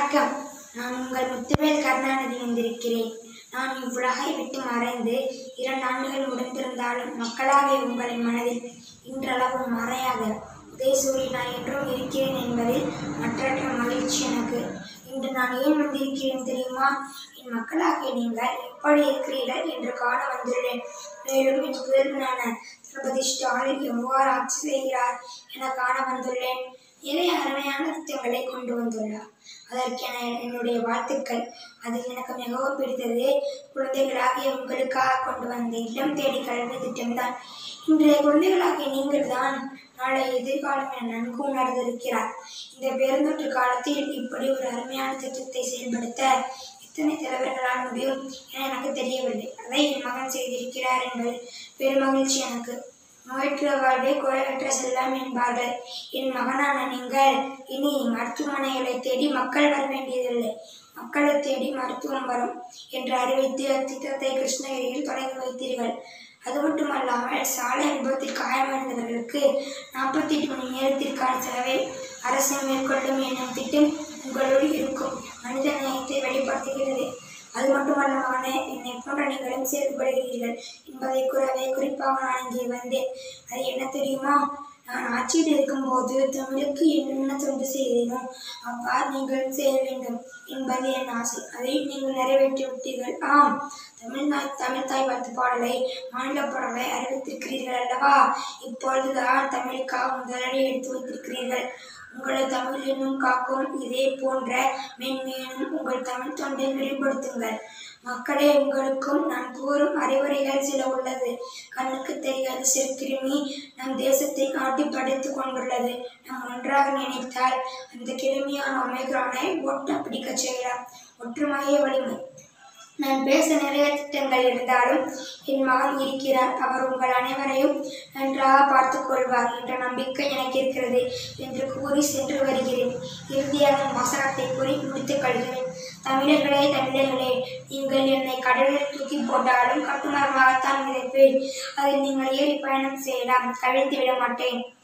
வணக்கம் நான் உங்கள் முத்துவேல் கருணாநிதி வந்திருக்கிறேன் நான் இவ்வுலகை விட்டு மறைந்து இரண்டு ஆண்டுகள் முடிந்திருந்தாலும் மக்களாகிய உங்களின் மனதில் இன்றளவு மறையாத உதயசூரியனாய் என்றும் இருக்கிறேன் என்பதில் மற்றற்ற மகிழ்ச்சி எனக்கு இன்று நான் ஏன் வந்திருக்கிறேன் தெரியுமா என் மக்களாகிய நீங்கள் எப்படி இருக்கிறீர்கள் என்று காண வந்துள்ளேன் மேலும் என் புதல்வனான திரௌபதி ஸ்டாலின் எவ்வாறு ஆட்சி செய்கிறார் என காண வந்துள்ளேன் நிறைய அருமையான திட்டங்களை கொண்டு வந்துள்ளார் அதற்கென என்னுடைய வாழ்த்துக்கள் அதில் எனக்கு மிகவும் பிடித்தது குழந்தைகளாகிய உங்களுக்காக கொண்டு வந்த இல்லம் தேடி கல்வி திட்டம்தான் இன்றைய குழந்தைகளாகிய நீங்கள் தான் நாளை எதிர்காலம் என நன்கு உணர்ந்திருக்கிறார் இந்த பெருந்தொற்று காலத்தில் இப்படி ஒரு அருமையான திட்டத்தை செயல்படுத்த எத்தனை தலைவர்களால் முடியும் என எனக்கு தெரியவில்லை அதை என் மகன் செய்திருக்கிறார் என்பது பெருமகிழ்ச்சி எனக்கு நோயற்ற வாழ்வே குறைவற்ற செல்லம் என்பார்கள் என் மகனான நீங்கள் இனி மருத்துவமனைகளை தேடி மக்கள் வர வேண்டியதில்லை மக்களை தேடி மருத்துவம் வரும் என்று அறிவித்து அத்திட்டத்தை கிருஷ்ணகிரியில் தொடங்கி வைத்தீர்கள் அது மட்டுமல்லாமல் சாலை விபத்தில் காயமடைந்தவர்களுக்கு நாற்பத்தி எட்டு மணி நேரத்திற்கான செலவை அரசு மேற்கொள்ளும் என்னும் திட்டம் உங்களுள் இருக்கும் மனித நேயத்தை வெளிப்படுத்துகிறது அது மட்டுமல்ல மகனே என்னை போன்ற நீங்களும் செயல்படுகிறீர்கள் என்பதை கூறவே குறிப்பாக நான் இங்கே வந்தேன் அது என்ன தெரியுமா நான் ஆட்சியில் இருக்கும்போது தமிழுக்கு என்னென்ன தொண்டு செய்தேனோ அவ்வாறு நீங்கள் செய்ய வேண்டும் என்பது என் ஆசை அதை நீங்கள் நிறைவேற்றி விட்டீர்கள் ஆம் தமிழ்நாய் தமிழ் தாய் வாழ்த்து பாடலை மாநில பாடலை அறிவித்திருக்கிறீர்கள் அல்லவா இப்பொழுதுதான் தமிழுக்காக முதலடி எடுத்து வைத்திருக்கிறீர்கள் உங்களை தமிழ் என்னும் காக்கும் இதே போன்ற மென்மேலும் உங்கள் தமிழ் தொண்டை வெளிப்படுத்துங்கள் மக்களே உங்களுக்கும் நான் கூறும் அறிவுரைகள் சில உள்ளது கண்ணுக்கு தெரியாத சிறு கிருமி நம் தேசத்தை ஆட்டி படைத்துக் கொண்டுள்ளது நாம் ஒன்றாக நினைத்தால் அந்த கிருமியான ஒமைக்ரானை ஓட்ட பிடிக்கச் செய்யலாம் ஒற்றுமையே வலிமை நான் பேச நிறைய திட்டங்கள் இருந்தாலும் என் மகன் இருக்கிறார் அவர் உங்கள் அனைவரையும் நன்றாக பார்த்துக் கொள்வார் என்ற நம்பிக்கை எனக்கு இருக்கிறது என்று கூறி சென்று வருகிறேன் இறுதியாக என் வசனத்தை கூறி முடித்துக் கொள்கிறேன் தமிழர்களே தமிழர்களே நீங்கள் என்னை கடலில் தூக்கி போட்டாலும் கட்டுமரமாகத்தான் மிதப்பேன் அதில் நீங்கள் ஏறி பயணம் செய்யலாம் கவிழ்த்து விட மாட்டேன்